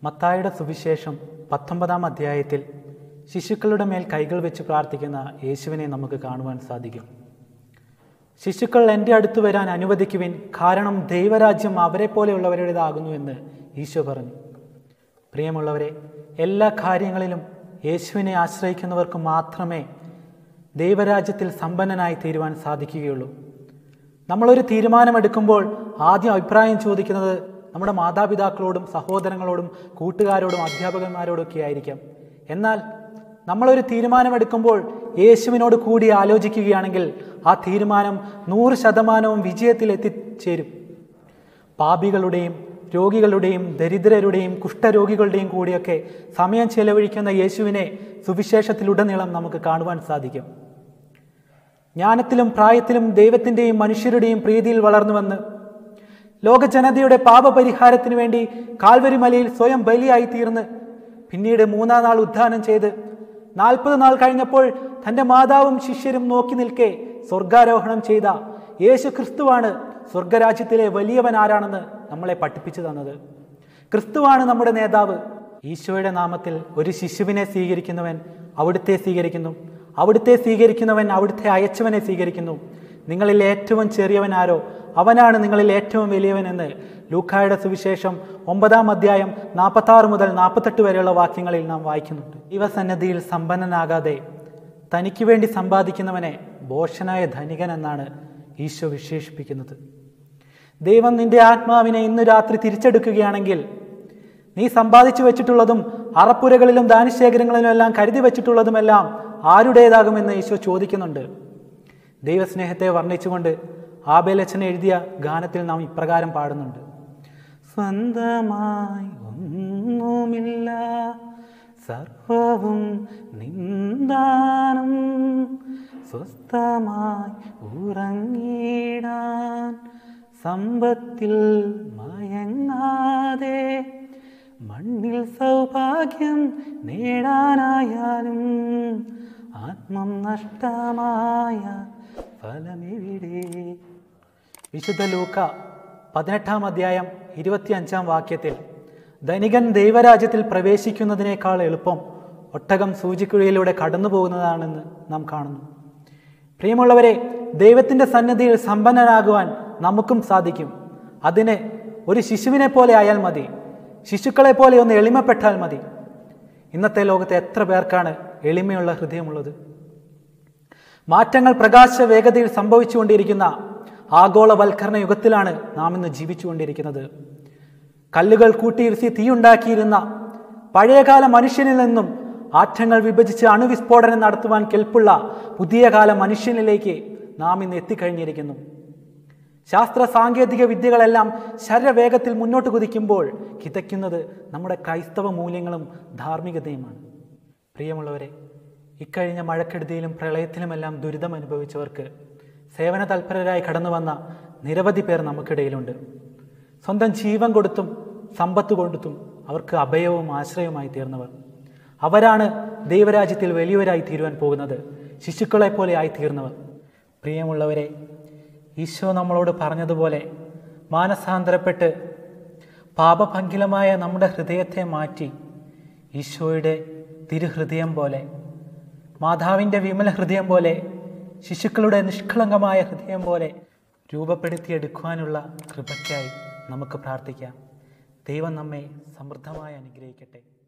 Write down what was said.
മത്തായുടെ സുവിശേഷം പത്തൊമ്പതാം അധ്യായത്തിൽ ശിശുക്കളുടെ മേൽ കൈകൾ വെച്ച് പ്രാർത്ഥിക്കുന്ന യേശുവിനെ നമുക്ക് കാണുവാൻ സാധിക്കും ശിശുക്കൾ എൻ്റെ അടുത്ത് വരാൻ അനുവദിക്കുവിൻ കാരണം ദൈവരാജ്യം അവരെ പോലെയുള്ളവരുടേതാകുന്നു എന്ന് ഈശോ പറഞ്ഞു പ്രിയമുള്ളവരെ എല്ലാ കാര്യങ്ങളിലും യേശുവിനെ ആശ്രയിക്കുന്നവർക്ക് മാത്രമേ ദൈവരാജ്യത്തിൽ സമ്പന്നനായി തീരുവാൻ സാധിക്കുകയുള്ളൂ നമ്മളൊരു തീരുമാനമെടുക്കുമ്പോൾ ആദ്യം അഭിപ്രായം ചോദിക്കുന്നത് നമ്മുടെ മാതാപിതാക്കളോടും സഹോദരങ്ങളോടും കൂട്ടുകാരോടും അധ്യാപകന്മാരോടും ഒക്കെ ആയിരിക്കാം എന്നാൽ നമ്മളൊരു തീരുമാനമെടുക്കുമ്പോൾ യേശുവിനോട് കൂടി ആലോചിക്കുകയാണെങ്കിൽ ആ തീരുമാനം നൂറ് ശതമാനവും വിജയത്തിൽ എത്തിച്ചേരും പാപികളുടെയും രോഗികളുടെയും ദരിദ്രരുടെയും കുഷ്ഠരോഗികളുടെയും കൂടിയൊക്കെ സമയം ചെലവഴിക്കുന്ന യേശുവിനെ സുവിശേഷത്തിലുടനീളം നമുക്ക് കാണുവാൻ സാധിക്കും ജ്ഞാനത്തിലും പ്രായത്തിലും ദൈവത്തിൻ്റെയും മനുഷ്യരുടെയും പ്രീതിയിൽ വളർന്നുവന്ന് ലോക ജനതയുടെ പാപപരിഹാരത്തിനു വേണ്ടി കാൽവരി മലയിൽ സ്വയം ബലിയായി തീർന്ന് പിന്നീട് മൂന്നാം നാൾ ഉദ്ധാനം ചെയ്ത് നാൽപ്പത് നാൾ കഴിഞ്ഞപ്പോൾ തൻ്റെ മാതാവും ശിഷ്യരും നോക്കി നിൽക്കെ സ്വർഗാരോഹണം ചെയ്ത യേശു ക്രിസ്തുവാണ് സ്വർഗരാജ്യത്തിലെ വലിയവൻ ആരാണെന്ന് നമ്മളെ പഠിപ്പിച്ചു തന്നത് ക്രിസ്തുവാണ് നമ്മുടെ നേതാവ് ഈശോയുടെ നാമത്തിൽ ഒരു ശിശുവിനെ സ്വീകരിക്കുന്നവൻ അവിടുത്തെ സ്വീകരിക്കുന്നു അവിടുത്തെ സ്വീകരിക്കുന്നവൻ അവിടുത്തെ അയച്ചവനെ സ്വീകരിക്കുന്നു നിങ്ങളിൽ ഏറ്റവും ചെറിയവൻ ആരോ അവനാണ് നിങ്ങളിൽ ഏറ്റവും വലിയവനെന്ന് ലൂക്കായുടെ സുവിശേഷം ഒമ്പതാം അധ്യായം നാൽപ്പത്താറ് മുതൽ നാൽപ്പത്തെട്ട് വരെയുള്ള വാക്യങ്ങളിൽ നാം വായിക്കുന്നുണ്ട് ദൈവസന്നദ്ധിയിൽ സമ്പന്നനാകാതെ തനിക്ക് വേണ്ടി സമ്പാദിക്കുന്നവനെ ഭോഷനായ ധനികൻ എന്നാണ് ഈശോ വിശേഷിപ്പിക്കുന്നത് ദൈവം നിന്റെ ആത്മാവിനെ ഇന്ന് രാത്രി തിരിച്ചെടുക്കുകയാണെങ്കിൽ നീ സമ്പാദിച്ചു വെച്ചിട്ടുള്ളതും അറപ്പുരകളിലും ദാനശേഖരങ്ങളിലും എല്ലാം കരുതി വെച്ചിട്ടുള്ളതുമെല്ലാം ആരുടേതാകുമെന്ന് ഈശോ ചോദിക്കുന്നുണ്ട് ദൈവസ്നേഹത്തെ വർണ്ണിച്ചുകൊണ്ട് ആബേലച്ചൻ എഴുതിയ ഗാനത്തിൽ നാം ഇപ്രകാരം പാടുന്നുണ്ട് സ്വന്തമായി ഒന്നുമില്ല സർവവും നിന്ദാനം സ്വസ്ഥമായി ഉറങ്ങിടാൻ സമ്പത്തിൽ മയങ്ങാതെ മണ്ണിൽ സൗഭാഗ്യം നേടാനായാലും ആത്മം നഷ്ടമായ ഫലമെവിടെ വിശുദ്ധ ലൂക്ക പതിനെട്ടാം അധ്യായം ഇരുപത്തിയഞ്ചാം വാക്യത്തിൽ ധനികൻ ദൈവരാജ്യത്തിൽ പ്രവേശിക്കുന്നതിനേക്കാൾ എളുപ്പം ഒട്ടകം സൂചിക്കുഴിയിലൂടെ കടന്നു പോകുന്നതാണെന്ന് നാം കാണുന്നു പ്രിയമുള്ളവരെ ദൈവത്തിൻ്റെ സന്നദ്ധിയിൽ സമ്പന്നനാകുവാൻ നമുക്കും സാധിക്കും അതിന് ഒരു ശിശുവിനെ പോലെ ആയാൽ മതി ശിശുക്കളെ പോലെ ഒന്ന് എളിമപ്പെട്ടാൽ മതി ഇന്നത്തെ ലോകത്തെ എത്ര പേർക്കാണ് എളിമയുള്ള ഹൃദയമുള്ളത് മാറ്റങ്ങൾ പ്രകാശ വേഗതയിൽ സംഭവിച്ചുകൊണ്ടിരിക്കുന്ന ആഗോളവൽക്കരണ യുഗത്തിലാണ് നാം ഇന്ന് ജീവിച്ചുകൊണ്ടിരിക്കുന്നത് കല്ലുകൾ കൂട്ടിയിരുത്തി തീയുണ്ടാക്കിയിരുന്ന പഴയകാല മനുഷ്യനിൽ നിന്നും ആറ്റങ്ങൾ വിഭജിച്ച് അണുവിസ്ഫോടനം നടത്തുവാൻ കെൽപ്പുള്ള പുതിയ കാല മനുഷ്യനിലേക്ക് നാം ഇന്ന് എത്തിക്കഴിഞ്ഞിരിക്കുന്നു ശാസ്ത്ര സാങ്കേതിക വിദ്യകളെല്ലാം ശരവേഗത്തിൽ മുന്നോട്ട് കുതിക്കുമ്പോൾ കിതയ്ക്കുന്നത് നമ്മുടെ ക്രൈസ്തവ മൂല്യങ്ങളും ധാർമ്മികതയുമാണ് പ്രിയമുള്ളവരെ ഇക്കഴിഞ്ഞ മഴക്കെടുതിയിലും പ്രളയത്തിലുമെല്ലാം ദുരിതം അനുഭവിച്ചവർക്ക് സേവന തൽപരരായി കടന്നു വന്ന നിരവധി പേർ നമുക്കിടയിലുണ്ട് സ്വന്തം ജീവൻ കൊടുത്തും സമ്പത്ത് കൊടുത്തും അവർക്ക് അഭയവും ആശ്രയവുമായി തീർന്നവർ അവരാണ് ദൈവരാജ്യത്തിൽ വലിയവരായി തീരുവാൻ പോകുന്നത് ശിശുക്കളെ പോലെ ആയി തീർന്നവർ പ്രിയമുള്ളവരെ ഈശോ നമ്മളോട് പറഞ്ഞതുപോലെ മാനസാന്തരപ്പെട്ട് പാപഭംഗിലമായ നമ്മുടെ ഹൃദയത്തെ മാറ്റി ഈശോയുടെ തിരുഹൃദയം പോലെ മാതാവിൻ്റെ വിമല ഹൃദയം പോലെ ശിശുക്കളുടെ നിഷ്കളങ്കമായ ഹൃദയം പോലെ രൂപപ്പെടുത്തിയെടുക്കുവാനുള്ള കൃപയ്ക്കായി നമുക്ക് പ്രാർത്ഥിക്കാം ദൈവം നമ്മെ സമൃദ്ധമായി അനുഗ്രഹിക്കട്ടെ